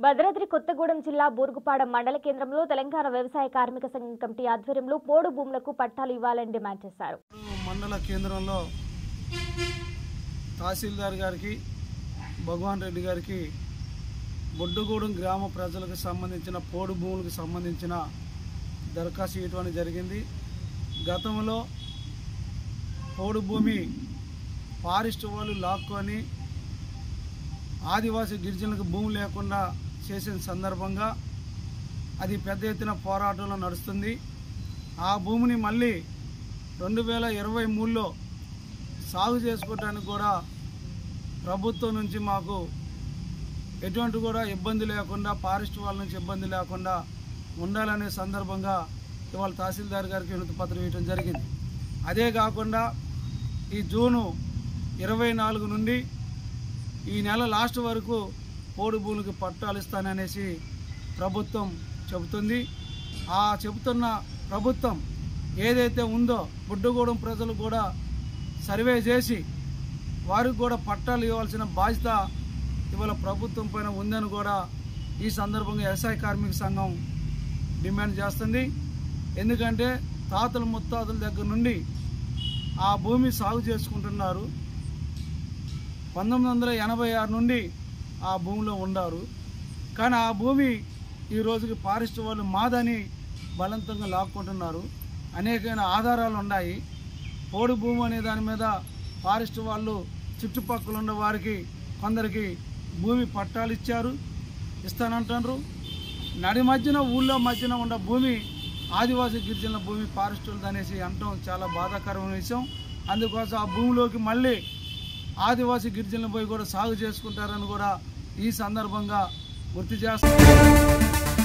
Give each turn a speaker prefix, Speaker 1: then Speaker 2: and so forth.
Speaker 1: భద్రాద్రి కొత్తగూడెం జిల్లా బూరుగుపాడం మండల కేంద్రంలో తెలంగాణ వ్యవసాయ కార్మిక సంఘం కమిటీ ఆధ్వర్యంలో పోడు భూములకు పట్టాలు ఇవ్వాలని డిమాండ్ చేశారు
Speaker 2: మండల కేంద్రంలో తహసీల్దార్ గారికి భగవాన్ రెడ్డి గారికి బొడ్డుగూడెం గ్రామ ప్రజలకు సంబంధించిన పోడు భూములకు సంబంధించిన దరఖాస్తు ఇవ్వడం జరిగింది గతంలో పోడు భూమి ఫారెస్ట్ వాళ్ళు లాక్కొని ఆదివాసీ గిరిజనులకు భూమి లేకుండా చేసిన సందర్భంగా అది పెద్ద ఎత్తున పోరాటంలో నడుస్తుంది ఆ భూమిని మళ్ళీ రెండు వేల ఇరవై మూడులో సాగు చేసుకోవడానికి కూడా ప్రభుత్వం నుంచి మాకు ఎటువంటి కూడా ఇబ్బంది లేకుండా ఫారెస్ట్ వాళ్ళ నుంచి ఇబ్బంది లేకుండా ఉండాలనే సందర్భంగా ఇవాళ తహసీల్దార్ గారికి వినతి పత్రం ఇవ్వడం జరిగింది అదే కాకుండా ఈ జూను ఇరవై నాలుగు నుండి ఈ నెల లాస్ట్ వరకు పోడు భూములకు పట్టాలు ఇస్తాననేసి ప్రభుత్వం చెబుతుంది ఆ చెబుతున్న ప్రభుత్వం ఏదైతే ఉందో బుడ్డగూడెం ప్రజలు కూడా సర్వే చేసి వారికి కూడా పట్టాలు ఇవ్వాల్సిన బాధ్యత ఇవాళ ప్రభుత్వం పైన ఉందని కూడా ఈ సందర్భంగా వ్యవసాయ కార్మిక సంఘం డిమాండ్ చేస్తుంది ఎందుకంటే తాతల ముత్తాతల దగ్గర నుండి ఆ భూమి సాగు చేసుకుంటున్నారు పంతొమ్మిది వందల ఎనభై ఆరు నుండి ఆ భూమిలో ఉండారు కానీ ఆ భూమి ఈ రోజుకి ఫారెస్ట్ వాళ్ళు మాదని బలవంతంగా లాక్కుంటున్నారు అనేకమైన ఆధారాలు ఉన్నాయి పోడు భూమి అనే దాని మీద ఫారెస్ట్ వాళ్ళు చుట్టుపక్కల ఉన్న వారికి కొందరికి భూమి పట్టాలు ఇచ్చారు ఇస్తానంటారు నడి మధ్యన ఊళ్ళో మధ్యన ఉన్న భూమి ఆదివాసీ గిరిజనుల భూమి ఫారెస్టులది అనేసి అనటం చాలా బాధాకరమైన విషయం అందుకోసం ఆ భూమిలోకి మళ్ళీ ఆదివాసీ గిరిజనులు పోయి కూడా సాగు చేసుకుంటారని కూడా ఈ సందర్భంగా గుర్తు చేస్తారు